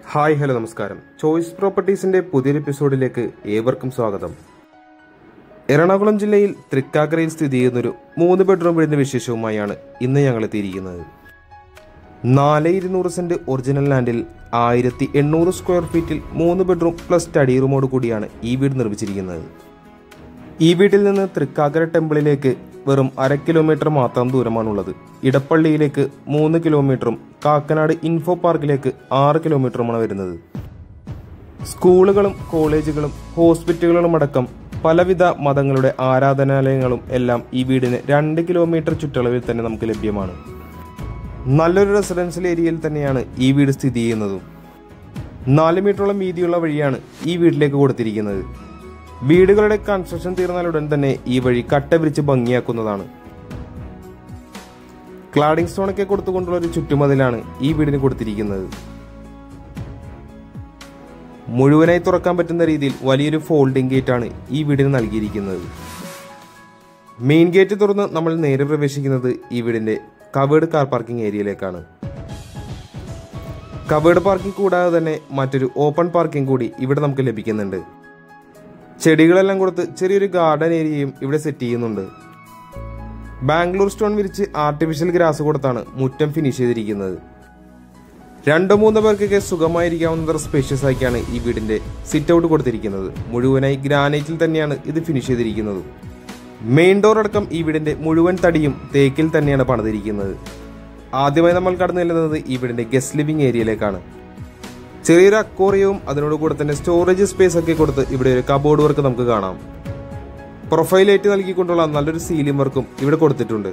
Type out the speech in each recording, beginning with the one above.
hi hello നമസ്കാരം Choice പ്രോപ്പർട്ടീസിന്റെ പുതിയൊരു എപ്പിസോഡിലേക്ക് ഏവർക്കും സ്വാഗതം എറണാകുളം ജില്ലയിൽ തൃക്കാക്കരയിൽ സ്ഥിതി ചെയ്യുന്നൊരു മൂന്ന് ബെഡ്റൂം വീടിന്റെ വിശേഷവുമായാണ് ഇന്ന് ഞങ്ങൾ എത്തിയിരിക്കുന്നത് നാല് ഇരുന്നൂറ് സെന്റ് ഒറിജിനൽ ലാൻഡിൽ ആയിരത്തി എണ്ണൂറ് സ്ക്വയർ ഫീറ്റിൽ മൂന്ന് ബെഡ്റൂം പ്ലസ് സ്റ്റഡി റൂമോട് കൂടിയാണ് ഈ വീട് നിർമ്മിച്ചിരിക്കുന്നത് ഈ വീട്ടിൽ നിന്ന് തൃക്കാക്കര ടെമ്പിളിലേക്ക് വെറും അര കിലോമീറ്റർ മാത്രം ദൂരമാണുള്ളത് ഇടപ്പള്ളിയിലേക്ക് മൂന്ന് കിലോമീറ്ററും കാക്കനാട് ഇൻഫോ പാർക്കിലേക്ക് ആറ് കിലോമീറ്ററുമാണ് വരുന്നത് സ്കൂളുകളും കോളേജുകളും ഹോസ്പിറ്റലുകളും അടക്കം പലവിധ മതങ്ങളുടെ ആരാധനാലയങ്ങളും എല്ലാം ഈ വീടിന് രണ്ട് കിലോമീറ്റർ ചുറ്റളവിൽ തന്നെ നമുക്ക് ലഭ്യമാണ് നല്ലൊരു റെസിഡൻഷ്യൽ ഏരിയയിൽ തന്നെയാണ് ഈ വീട് സ്ഥിതി ചെയ്യുന്നതും നാല് മീറ്ററോളം വീതിയുള്ള വഴിയാണ് ഈ വീട്ടിലേക്ക് കൊടുത്തിരിക്കുന്നത് വീടുകളുടെ കൺസ്ട്രക്ഷൻ തീർന്നാലുടൻ തന്നെ ഈ വഴി കട്ട വിരിച്ച് ഭംഗിയാക്കുന്നതാണ് ക്ലാഡിംഗ് സ്റ്റോണൊക്കെ കൊടുത്തുകൊണ്ടുള്ള ഒരു ചുറ്റുമതിലാണ് ഈ വീടിന് കൊടുത്തിരിക്കുന്നത് മുഴുവനായി തുറക്കാൻ പറ്റുന്ന രീതിയിൽ വലിയൊരു ഫോൾഡിംഗ് ഗേറ്റ് ആണ് ഈ വീടിന് നൽകിയിരിക്കുന്നത് മെയിൻ ഗേറ്റ് തുറന്ന് നമ്മൾ നേരെ പ്രവേശിക്കുന്നത് ഈ വീടിന്റെ കവേർഡ് കാർ പാർക്കിംഗ് ഏരിയയിലേക്കാണ് കവേർഡ് പാർക്കിംഗ് കൂടാതെ തന്നെ മറ്റൊരു ഓപ്പൺ പാർക്കിംഗ് കൂടി ഇവിടെ നമുക്ക് ലഭിക്കുന്നുണ്ട് ചെടികളെല്ലാം കൊടുത്ത് ചെറിയൊരു ഗാർഡൻ ഏരിയയും ഇവിടെ സെറ്റ് ചെയ്യുന്നുണ്ട് ബാംഗ്ലൂർ സ്റ്റോൺ വിരിച്ച് ആർട്ടിഫിഷ്യൽ ഗ്രാസ് കൊടുത്താണ് മുറ്റം ഫിനിഷ് ചെയ്തിരിക്കുന്നത് രണ്ടോ മൂന്നോ പേർക്കൊക്കെ സുഖമായിരിക്കാവുന്നത്ര സ്പേഷ്യസ് ആയിക്കാണ് ഈ വീടിന്റെ സിറ്റ് ഔട്ട് കൊടുത്തിരിക്കുന്നത് മുഴുവനായി ഗ്രാനൈറ്റിൽ തന്നെയാണ് ഇത് ഫിനിഷ് ചെയ്തിരിക്കുന്നത് മെയിൻ ഡോർ അടക്കം ഈ വീടിന്റെ മുഴുവൻ തടിയും തേക്കിൽ തന്നെയാണ് പണിതിരിക്കുന്നത് ആദ്യമായി നമ്മൾ കടന്നു ചെല്ലുന്നത് ഈ വീടിന്റെ ഗസ്റ്റ് ലിവിംഗ് ഏരിയയിലേക്കാണ് ചെറിയൊരു അക്വോറിയവും അതിനോട് കൂടെ തന്നെ സ്റ്റോറേജ് സ്പേസ് ഒക്കെ കൊടുത്ത് ഇവിടെ ഒരു കബോർഡ് വർക്ക് നമുക്ക് കാണാം പ്രൊഫൈൽ ലൈറ്റ് നൽകിക്കൊണ്ടുള്ള നല്ലൊരു സീലിംഗ് വർക്കും ഇവിടെ കൊടുത്തിട്ടുണ്ട്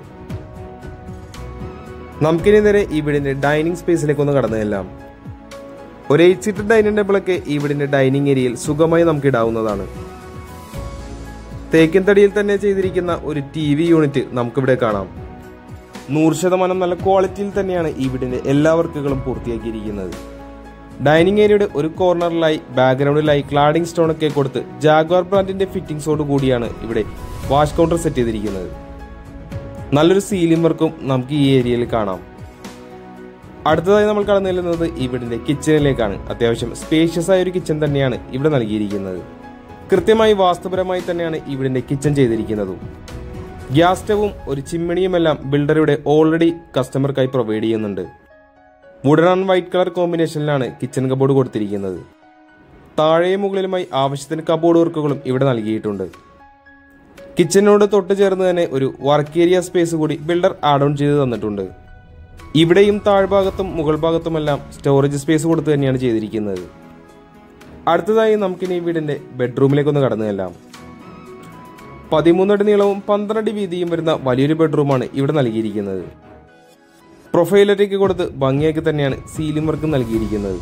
നമുക്കിനി നേരെ ഈ വീടിന്റെ ഡൈനിങ് സ്പേസിലേക്ക് ഒന്ന് കടന്നു ചെല്ലാം ഒരു എയ്റ്റ് സീറ്റർ ഡൈനിങ് ടേബിളൊക്കെ ഈ വീടിന്റെ ഡൈനിങ് ഏരിയയിൽ സുഖമായി നമുക്ക് ഇടാവുന്നതാണ് തേക്കിൻ തടിയിൽ തന്നെ ചെയ്തിരിക്കുന്ന ഒരു ടി വി യൂണിറ്റ് നമുക്കിവിടെ കാണാം നൂറ് ശതമാനം നല്ല ക്വാളിറ്റിയിൽ തന്നെയാണ് ഈ വീടിന്റെ എല്ലാ വർക്കുകളും പൂർത്തിയാക്കിയിരിക്കുന്നത് ഡൈനിങ് ഏരിയയുടെ ഒരു കോർണറിലായി ബാക്ക്ഗ്രൗണ്ടിലായി ക്ലാഡിംഗ് സ്റ്റോൺ ഒക്കെ കൊടുത്ത് ജാഗ്വാർ ബ്രാൻഡിന്റെ ഫിറ്റിംഗ്സോട് കൂടിയാണ് ഇവിടെ വാഷ് കൗണ്ടർ സെറ്റ് ചെയ്തിരിക്കുന്നത് നല്ലൊരു സീലിംഗ് വർക്കും നമുക്ക് ഈ ഏരിയയിൽ കാണാം അടുത്തതായി നമ്മൾ കടന്നു ചെല്ലുന്നത് ഈ വീടിന്റെ കിച്ചണിലേക്കാണ് അത്യാവശ്യം സ്പേഷ്യസ് ആയ ഒരു കിച്ചൺ തന്നെയാണ് ഇവിടെ നൽകിയിരിക്കുന്നത് കൃത്യമായി വാസ്തുപരമായി തന്നെയാണ് ഈ വീടിന്റെ കിച്ചൺ ചെയ്തിരിക്കുന്നതും ഗ്യാസ് സ്റ്റവും ഒരു ചിമ്മിണിയുമെല്ലാം ബിൽഡർ ഇവിടെ ഓൾറെഡി കസ്റ്റമർക്കായി പ്രൊവൈഡ് ചെയ്യുന്നുണ്ട് വുഡൻ ആൻഡ് വൈറ്റ് കളർ കോമ്പിനേഷനിലാണ് കിച്ചൺ കബോർഡ് കൊടുത്തിരിക്കുന്നത് താഴെയും മുകളിലുമായി ആവശ്യത്തിന് കബോർഡ് വർക്കുകളും ഇവിടെ നൽകിയിട്ടുണ്ട് കിച്ചണിനോട് തൊട്ട് ചേർന്ന് തന്നെ ഒരു വർക്ക് ഏരിയ സ്പേസ് കൂടി ബിൽഡർ ആഡ് ഓൺ ചെയ്ത് തന്നിട്ടുണ്ട് ഇവിടെയും താഴ്ഭാഗത്തും മുകൾ ഭാഗത്തുമെല്ലാം സ്റ്റോറേജ് സ്പേസ് കൊടുത്ത് തന്നെയാണ് ചെയ്തിരിക്കുന്നത് അടുത്തതായി നമുക്കിനി ഈ വീടിന്റെ ബെഡ്റൂമിലേക്കൊന്ന് കടന്നു ചെല്ലാം പതിമൂന്നടി നീളവും പന്ത്രണ്ട് വീതിയും വരുന്ന വലിയൊരു ബെഡ്റൂമാണ് ഇവിടെ നൽകിയിരിക്കുന്നത് പ്രൊഫൈലറ്റേക്ക് കൊടുത്ത് ഭംഗിയാക്കി തന്നെയാണ് സീലിംഗ് വർക്ക് നൽകിയിരിക്കുന്നത്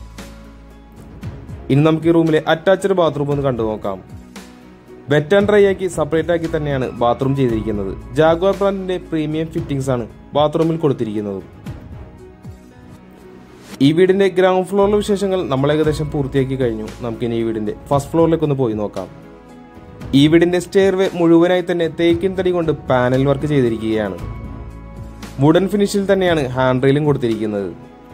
ഇനി നമുക്ക് ഈ റൂമിലെ അറ്റാച്ച്ഡ് ബാത്റൂം ഒന്ന് കണ്ടു നോക്കാം വെറ്റ് ആൻഡ് ഡ്രൈ ആക്കി സെപ്പറേറ്റ് ആക്കി തന്നെയാണ് ബാത്റൂം ചെയ്തിരിക്കുന്നത് ജാഗ്വാർ ബ്രാൻഡിന്റെ പ്രീമിയം ഫിറ്റിംഗ്സ് ആണ് ബാത്റൂമിൽ കൊടുത്തിരിക്കുന്നത് ഈ വീടിന്റെ ഗ്രൗണ്ട് ഫ്ലോറിലെ വിശേഷങ്ങൾ നമ്മൾ ഏകദേശം പൂർത്തിയാക്കി കഴിഞ്ഞു നമുക്കിനി ഈ വീടിന്റെ ഫസ്റ്റ് ഫ്ലോറിലേക്ക് ഒന്ന് പോയി നോക്കാം ഈ വീടിന്റെ സ്റ്റെയർവേ മുഴുവനായി തന്നെ തേക്കിൻ തടി കൊണ്ട് പാനൽ വർക്ക് ചെയ്തിരിക്കുകയാണ് വുഡൻ ഫിനിഷിൽ തന്നെയാണ് ഹാൻഡ് റെയിലും കൊടുത്തിരിക്കുന്നത്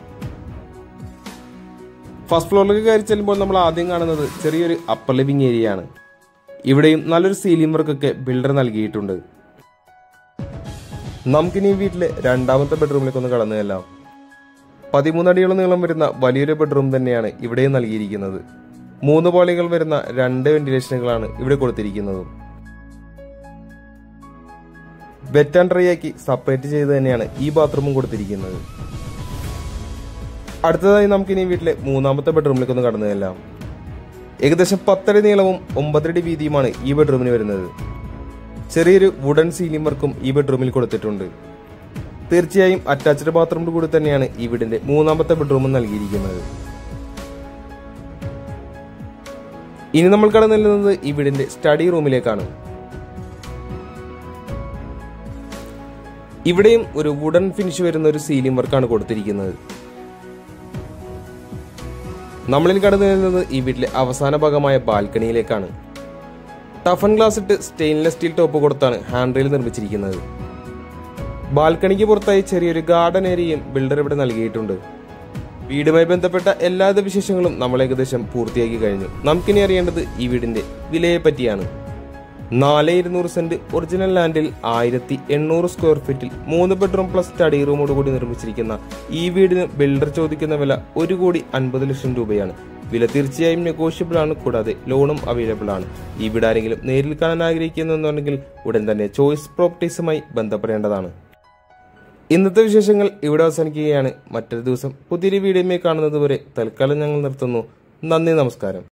ഫസ്റ്റ് ഫ്ലോറിലേക്ക് കയറി ചെല്ലുമ്പോൾ നമ്മൾ ആദ്യം കാണുന്നത് ചെറിയൊരു അപ്പർ ലിവിംഗ് ഏരിയ ആണ് ഇവിടെയും നല്ലൊരു സീലിംഗ് വർക്കൊക്കെ ബിൽഡർ നൽകിയിട്ടുണ്ട് നമുക്കിനി ഈ വീട്ടിലെ രണ്ടാമത്തെ ബെഡ്റൂമിലേക്ക് ഒന്ന് കടന്നു ചെല്ലാം പതിമൂന്നടിയോളം നീളം വരുന്ന വലിയൊരു ബെഡ്റൂം തന്നെയാണ് ഇവിടെയും നൽകിയിരിക്കുന്നത് മൂന്ന് പാളികൾ വരുന്ന രണ്ട് വെന്റിലേഷനുകളാണ് ഇവിടെ കൊടുത്തിരിക്കുന്നത് വെറ്റ് ആൻഡ് ഡ്രൈ ആക്കി സെപ്പറേറ്റ് ചെയ്ത് തന്നെയാണ് ഈ ബാത്റൂമും കൊടുത്തിരിക്കുന്നത് അടുത്തതായി നമുക്ക് ഇനി വീട്ടിലെ മൂന്നാമത്തെ ബെഡ്റൂമിലേക്ക് ഒന്ന് കടന്നു ചെല്ലാം ഏകദേശം പത്തടി നീളവും ഒമ്പതടി വീതിയുമാണ് ഈ ബെഡ്റൂമിന് വരുന്നത് ചെറിയൊരു വുഡൻ സീലിംഗ് വർക്കും ഈ ബെഡ്റൂമിൽ കൊടുത്തിട്ടുണ്ട് തീർച്ചയായും അറ്റാച്ച്ഡ് ബാത്റൂമിന്റെ കൂടി തന്നെയാണ് ഈ വീടിന്റെ മൂന്നാമത്തെ ബെഡ്റൂമും നൽകിയിരിക്കുന്നത് ഇനി നമ്മൾ കടന്നു ചെല്ലുന്നത് ഈ വീടിന്റെ സ്റ്റഡി റൂമിലേക്കാണ് ഇവിടെയും ഒരു വുഡൻ ഫിനിഷ് വരുന്ന ഒരു സീലിംഗ് വർക്കാണ് കൊടുത്തിരിക്കുന്നത് നമ്മളിൽ കടന്നു വരുന്നത് ഈ വീട്ടിലെ അവസാന ഭാഗമായ ബാൽക്കണിയിലേക്കാണ് ടഫൻ ഗ്ലാസ് ഇട്ട് സ്റ്റെയിൻലെസ് സ്റ്റീൽ ടോപ്പ് കൊടുത്താണ് ഹാൻഡ് റെയിൽ നിർമ്മിച്ചിരിക്കുന്നത് ബാൽക്കണിക്ക് പുറത്തായി ചെറിയൊരു ഗാർഡൻ ഏരിയയും ബിൽഡർ ഇവിടെ നൽകിയിട്ടുണ്ട് വീടുമായി ബന്ധപ്പെട്ട എല്ലാവിധ വിശേഷങ്ങളും നമ്മൾ ഏകദേശം പൂർത്തിയാക്കി കഴിഞ്ഞു നമുക്കിനി അറിയേണ്ടത് ഈ വീടിന്റെ വിലയെ പറ്റിയാണ് നാല് ഇരുന്നൂറ് സെന്റ് ഒറിജിനൽ ലാൻഡിൽ ആയിരത്തി എണ്ണൂറ് സ്ക്വയർ ഫീറ്റിൽ മൂന്ന് ബെഡ്റൂം പ്ലസ് സ്റ്റഡി റൂമോട് കൂടി നിർമ്മിച്ചിരിക്കുന്ന ഈ വീടിന് ബിൽഡർ ചോദിക്കുന്ന വില ഒരു കോടി അൻപത് ലക്ഷം രൂപയാണ് വില തീർച്ചയായും നെഗോഷ്യബിൾ ആണ് കൂടാതെ ലോണും അവൈലബിൾ ആണ് ഈ വീട് ആരെങ്കിലും നേരിൽ കാണാൻ ആഗ്രഹിക്കുന്നുണ്ടെങ്കിൽ ഉടൻ തന്നെ ചോയ്സ് പ്രോപ്പർട്ടീസുമായി ബന്ധപ്പെടേണ്ടതാണ് ഇന്നത്തെ വിശേഷങ്ങൾ ഇവിടെ അവസാനിക്കുകയാണ് മറ്റൊരു ദിവസം പുതിയൊരു വീഡിയോയുമായി കാണുന്നത് വരെ തൽക്കാലം ഞങ്ങൾ നിർത്തുന്നു നന്ദി നമസ്കാരം